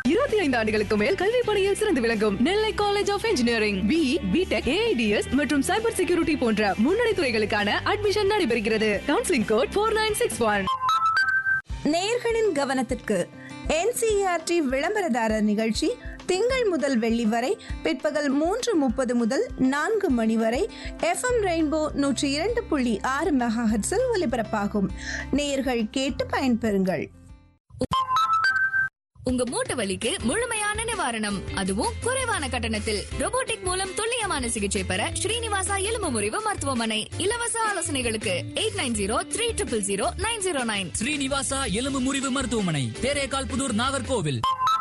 இருபத்தி ஐந்து ஆண்டுகளுக்கு மேல் கல்வி பணியில் சிறந்து விளங்கும் Nellai college of engineering B BTech AIDS மற்றும் சைபர் செக்யூரிட்டி போன்ற முன்னணி துறைகளுக்கான அட்மிஷன் நடைபெறுகிறது counselling code four nine six one நேர்களின் கவனத்திற்கு என்சிஆர்டி விளம்பரதாரர் நிகழ்ச்சி திங்கள் முதல் வெள்ளி வரை பிற்பகல் மூன்று முப்பது முதல் நான்கு மணி வரை எஃப்எம் ரெயின்போ நூற்றி இரண்டு புள்ளி ஆறு மெகாஹெட்ஸில் ஒலிபரப்பாகும் நேயர்கள் கேட்டு பயன்பெறுங்கள் உங்க மூட்டு வலிக்கு முழுமையான நிவாரணம் அதுவும் குறைவான கட்டணத்தில் robotic மூலம் துல்லியமான சிகிச்சை பெற ஸ்ரீனிவாசா எலும்பு முறிவு மருத்துவமனை இலவச ஆலோசனைகளுக்கு eight nine zero three triple zero nine zero nine Srinivasa எலும்பு முறிவு மருத்துவமனை தேரேகால் புதூர் நாகர்கோவில்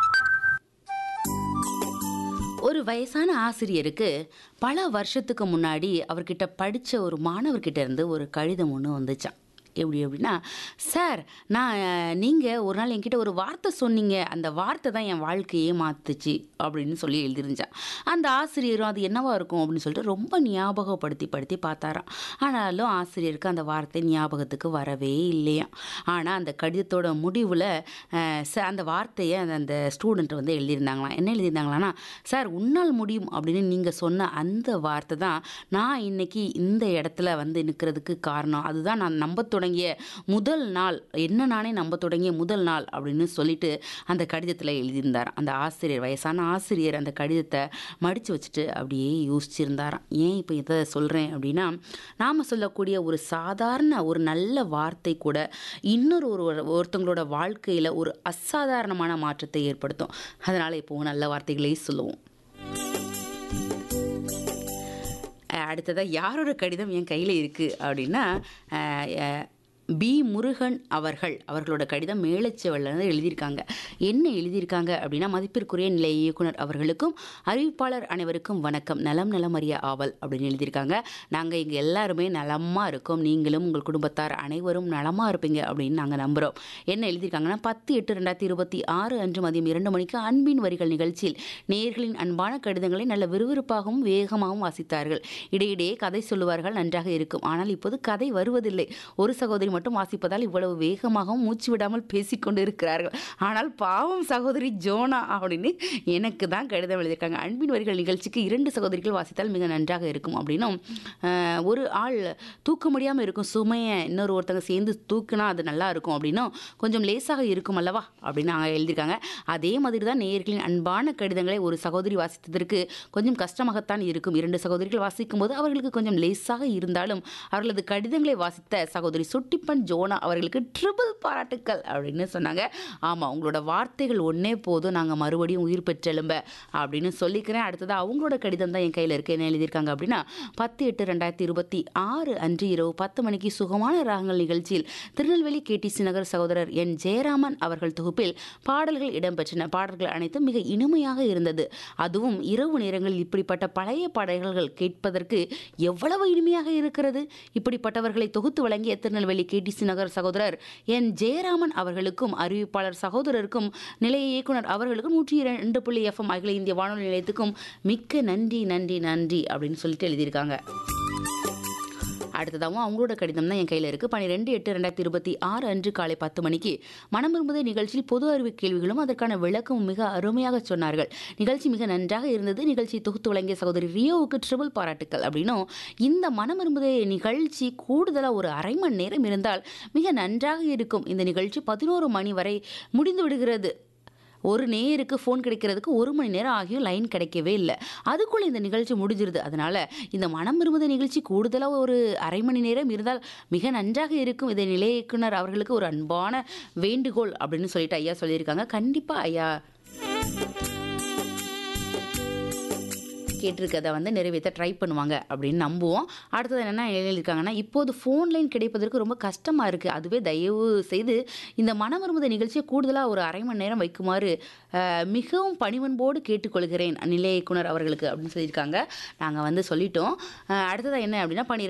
ஒரு வயசான ஆசிரியருக்கு பல வருஷத்துக்கு முன்னாடி அவர்கிட்ட படித்த ஒரு மாணவர்கிட்ட இருந்து ஒரு கடிதம் ஒன்று வந்துச்சான் எப்படி அப்படின்னா சார் நான் நீங்கள் ஒரு நாள் என்கிட்ட ஒரு வார்த்தை சொன்னீங்க அந்த வார்த்தை தான் என் வாழ்க்கையே மாற்றுச்சு அப்படின்னு சொல்லி எழுதிருந்தான் அந்த ஆசிரியரும் அது என்னவா இருக்கும் அப்படின்னு சொல்லிட்டு ரொம்ப ஞாபகப்படுத்தி படுத்தி பார்த்தாராம் ஆனாலும் ஆசிரியருக்கு அந்த வார்த்தை ஞாபகத்துக்கு வரவே இல்லையாம் ஆனால் அந்த கடிதத்தோட முடிவில் அந்த வார்த்தையை அந்த- அந்த ஸ்டூடெண்ட் வந்து எழுதியிருந்தாங்களாம் என்ன எழுதியிருந்தாங்களான்னா சார் உன்னால் முடியும் அப்படின்னு நீங்கள் சொன்ன அந்த வார்த்தை தான் நான் இன்னைக்கு இந்த இடத்துல வந்து நிற்கிறதுக்கு காரணம் அதுதான் நான் நம்ப தொடங்கிய முதல் நாள் என்ன நானே நம்ப தொடங்கிய முதல் நாள் அப்படின்னு சொல்லிட்டு அந்த கடிதத்தில் எழுதியிருந்தாராம் அந்த ஆசிரியர் வயசான ஆசிரியர் அந்த கடிதத்தை மடித்து வச்சுட்டு அப்படியே யோசிச்சிருந்தாராம் ஏன் இப்போ இதை சொல்கிறேன் அப்படின்னா நாம் சொல்லக்கூடிய ஒரு சாதாரண ஒரு நல்ல வார்த்தை கூட இன்னொரு ஒரு ஒருத்தவங்களோட வாழ்க்கையில் ஒரு அசாதாரணமான மாற்றத்தை ஏற்படுத்தும் அதனால் இப்போ நல்ல வார்த்தைகளே சொல்லுவோம் அஹ் அடுத்ததாக யாரோட கடிதம் என் கையில் இருக்குது அப்படின்னா அஹ், அஹ், பி முருகன் அவர்கள் அவர்களோட கடிதம் மேலச்செவல்லேருந்து எழுதியிருக்காங்க என்ன எழுதியிருக்காங்க அப்படின்னா மதிப்பிற்குரிய நிலைய இயக்குனர் அவர்களுக்கும் அறிவிப்பாளர் அனைவருக்கும் வணக்கம் நலம் நலம் அறிய ஆவல் அப்படின்னு எழுதியிருக்காங்க நாங்கள் இங்கே எல்லாருமே நலமாக இருக்கோம் நீங்களும் உங்கள் குடும்பத்தார் அனைவரும் நலமாக இருப்பீங்க அப்படின்னு நாங்கள் நம்புகிறோம் என்ன எழுதியிருக்காங்கன்னா பத்து எட்டு ரெண்டாயிரத்தி இருபத்தி ஆறு அன்று மதியம் இரண்டு மணிக்கு அன்பின் வரிகள் நிகழ்ச்சியில் நேயர்களின் அன்பான கடிதங்களை நல்ல விறுவிறுப்பாகவும் வேகமாகவும் வாசித்தார்கள் இடையிடையே கதை சொல்லுவார்கள் நன்றாக இருக்கும் ஆனால் இப்போது கதை வருவதில்லை ஒரு சகோதரி மட்டும் வாசிப்பதால் இவ்வளவு வேகமாகவும் மூச்சு விடாமல் பேசிக்கொண்டு இருக்கிறார்கள் ஆனால் பாவம் சகோதரி ஜோனா அப்படின்னு எனக்கு தான் கடிதம் எழுதியிருக்காங்க அன்பின் வரிகள் நிகழ்ச்சிக்கு இரண்டு சகோதரிகள் வாசித்தால் மிக நன்றாக இருக்கும் அப்படின்னும் ஆஹ், ஒரு ஆள் தூக்க முடியாமல் இருக்கும் சுமையை இன்னொரு ஒருத்தங்க சேர்ந்து தூக்குனா அது நல்லா இருக்கும் அப்படின்னும் கொஞ்சம் லேசாக இருக்கும் அல்லவா அப்படின்னு அவங்க எழுதியிருக்காங்க அதே மாதிரி தான் நேயர்களின் அன்பான கடிதங்களை ஒரு சகோதரி வாசித்ததற்கு கொஞ்சம் கஷ்டமாகத்தான் இருக்கும் இரண்டு சகோதரிகள் வாசிக்கும் போது அவர்களுக்கு கொஞ்சம் லேசாக இருந்தாலும் அவர்களது கடிதங்களை வாசித்த சகோதரி சுட்டிப்பன் ஜோனா அவர்களுக்கு ட்ரிபிள் பாராட்டுக்கள் அப்படின்னு சொன்னாங்க ஆமாம் உங்களோட வார்த்தைகள் ஒன்றே போதும் நாங்கள் மறுபடியும் உயிர் பெற்றெழும்ப அப்படின்னு சொல்லிக்கிறேன் அடுத்தது அவங்களோட கடிதம் தான் என் கையில் இருக்கு என்ன எழுதியிருக்காங்க அப்படின்னா பத்து எட்டு ரெண்டாயிரத்தி இருபத்தி ஆறு அன்று இரவு பத்து மணிக்கு சுகமான ராகங்கள் நிகழ்ச்சியில் திருநெல்வேலி கேடிசி நகர் சகோதரர் என் ஜெயராமன் அவர்கள் தொகுப்பில் பாடல்கள் இடம்பெற்றன பாடல்கள் அனைத்தும் மிக இனிமையாக இருந்தது அதுவும் இரவு நேரங்களில் இப்படிப்பட்ட பழைய பாடல்கள் கேட்பதற்கு எவ்வளவு இனிமையாக இருக்கிறது இப்படிப்பட்டவர்களை தொகுத்து வழங்கிய திருநெல்வேலி கேடிசி நகர் சகோதரர் என் ஜெயராமன் அவர்களுக்கும் அறிவிப்பாளர் சகோதரருக்கும் நிலைய இயக்குனர் அவர்களுக்கும் நூற்றி இரண்டு புள்ளி எஃப்எம் அகில இந்திய வானொலி நிலையத்துக்கும் மிக்க நன்றி நன்றி நன்றி அப்படின்னு சொல்லிட்டு எழுதியிருக்காங்க அடுத்ததாகவும் அவங்களோட கடிதம் தான் என் கையில் இருக்குது பன்னிரெண்டு எட்டு ரெண்டாயிரத்தி இருபத்தி ஆறு அன்று காலை பத்து மணிக்கு மனம் விரும்புதே நிகழ்ச்சியில் பொது அறிவு கேள்விகளும் அதற்கான விளக்கமும் மிக அருமையாக சொன்னார்கள் நிகழ்ச்சி மிக நன்றாக இருந்தது நிகழ்ச்சி தொகுத்து வழங்கிய சகோதரி ரியோவுக்கு ட்ரிபிள் பாராட்டுக்கள் அப்படின்னும் இந்த மனம் விரும்புதே நிகழ்ச்சி கூடுதலாக ஒரு அரை மணி நேரம் இருந்தால் மிக நன்றாக இருக்கும் இந்த நிகழ்ச்சி பதினோரு மணி வரை முடிந்து விடுகிறது ஒரு நேயருக்கு ஃபோன் கிடைக்கிறதுக்கு ஒரு மணி நேரம் ஆகியும் லைன் கிடைக்கவே இல்லை அதுக்குள்ளே இந்த நிகழ்ச்சி முடிஞ்சிருது அதனால் இந்த மனம் விரும்புத நிகழ்ச்சி கூடுதலாக ஒரு அரை மணி நேரம் இருந்தால் மிக நன்றாக இருக்கும் இதை நிலைய இயக்குனர் அவர்களுக்கு ஒரு அன்பான வேண்டுகோள் அப்படின்னு சொல்லிட்டு ஐயா சொல்லியிருக்காங்க கண்டிப்பாக ஐயா கேட்டிருக்கதை வந்து நிறைவேற்ற ட்ரை பண்ணுவாங்க அப்படின்னு நம்புவோம் அடுத்தது என்னென்னா எழுதியிருக்காங்கன்னா இப்போது ஃபோன் லைன் கிடைப்பதற்கு ரொம்ப கஷ்டமாக இருக்குது அதுவே தயவு செய்து இந்த மனமருமத நிகழ்ச்சியை கூடுதலாக ஒரு அரை மணி நேரம் வைக்குமாறு அஹ், மிகவும் பணிவன்போடு கேட்டுக்கொள்கிறேன் நிலைய இயக்குனர் அவர்களுக்கு அப்படின்னு சொல்லியிருக்காங்க நாங்கள் வந்து சொல்லிட்டோம் அஹ், அடுத்தது என்ன அப்படின்னா பன்னிரெண்டு